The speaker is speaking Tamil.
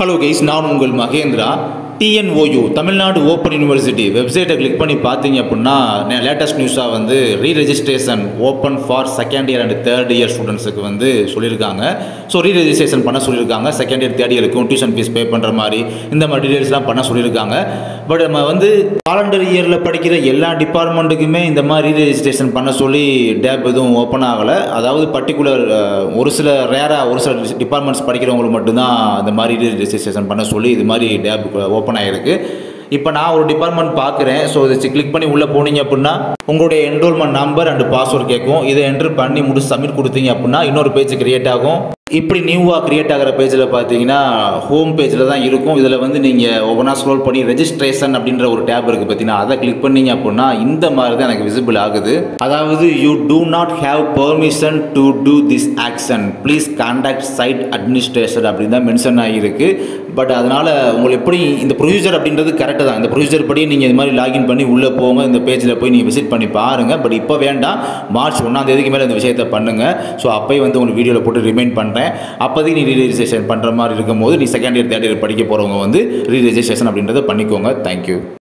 ஹலோ கைஸ் நான் உங்கள் Mahendra TNOU Tamil Nadu open university வெப்சைட்டை கிளிக் பண்ணி பார்த்தீங்க அப்படின்னா லேட்டஸ்ட் நியூஸாக வந்து re registration open for second year and third year ஸ்டூடெண்ட்ஸுக்கு வந்து சொல்லியிருக்காங்க ஸோ ரீ ரெஜிஸ்ட்ரேஷன் பண்ண சொல்லியிருக்காங்க செகண்ட் இயர் தேர்ட் இயருக்கும் டியூஷன் ஃபீஸ் பே பண்ணுற மாதிரி இந்த மாதிரி டீடைல்ஸ்லாம் பண்ண சொல்லியிருக்காங்க பட் நம்ம வந்து காலண்டர் இயரில் படிக்கிற எல்லா டிபார்ட்மெண்ட்டுக்குமே இந்த மாதிரி ரீ ரெஜிஸ்ட்ரேஷன் பண்ண சொல்லி டேப் எதுவும் ஓப்பன் ஆகலை அதாவது பர்டிகுலர் ஒரு சில ரேராக ஒரு சில டிபார்ட்மெண்ட்ஸ் படிக்கிறவங்களுக்கு மட்டும்தான் இந்த மாதிரி ரீ ரெஜிஸ்ட்ரேஷன் பண்ண சொல்லி இது மாதிரி டேப் ஓப்பன் ஆகிருக்கு இப்போ நான் ஒரு டிபார்ட்மெண்ட் பார்க்குறேன் ஸோ இதை கிளிக் பண்ணி உள்ளே போனீங்க அப்படின்னா உங்களுடைய என்ரோல்மெண்ட் நம்பர் அண்ட் பாஸ்வேர்ட் கேட்கும் இதை என்ட்ரு பண்ணி முடிச்சு சப்மிட் கொடுத்தீங்க அப்படின்னா இன்னொரு பேஜ் கிரியேட் ஆகும் இப்படி நியூவாக கிரியேட் ஆகிற பேஜில் பார்த்தீங்கன்னா ஹோம் பேஜில் தான் இருக்கும் இதில் வந்து நீங்கள் ஒவ்வொன்றா ஸ்க்ரோல் பண்ணி ரெஜிஸ்ட்ரேஷன் அப்படின்ற ஒரு டேப் இருக்குது பார்த்தீங்கன்னா அதை கிளிக் பண்ணீங்க அப்படின்னா இந்த மாதிரி தான் எனக்கு விசிபிள் ஆகுது அதாவது you do not have permission to do this action please contact site administration அப்படின்னு தான் மென்ஷன் ஆகியிருக்கு பட் அதனால் உங்களுக்கு எப்படி இந்த ப்ரொசீஜர் அப்படின்றது கரெக்டு தான் இந்த ப்ரொசீஜர் படி நீங்கள் இது மாதிரி லாகின் பண்ணி உள்ளே போங்க இந்த பேஜில் போய் நீங்கள் விசிட் பண்ணி பாருங்கள் பட் இப்போ வேண்டாம் மார்ச் ஒன்றாம் தேதிக்கு மேலே இந்த விஷயத்தை பண்ணுங்கள் ஸோ அப்போயே வந்து உங்களுக்கு வீடியோவில் போட்டு ரிமைண்ட் பண்ணுறேன் அப்போதைக்கு நீ ரீ ரெஜிஸ்ட்ரேஷன் பண்ணுற மாதிரி இருக்கும்போது நீ செகண்ட் இயர் தேர்ட் இயர் படிக்க போகிறவங்க வந்து ரீ ரெஜிஸ்ட்ரேஷன் அப்படின்றத பண்ணிக்கோங்க தேங்க்யூ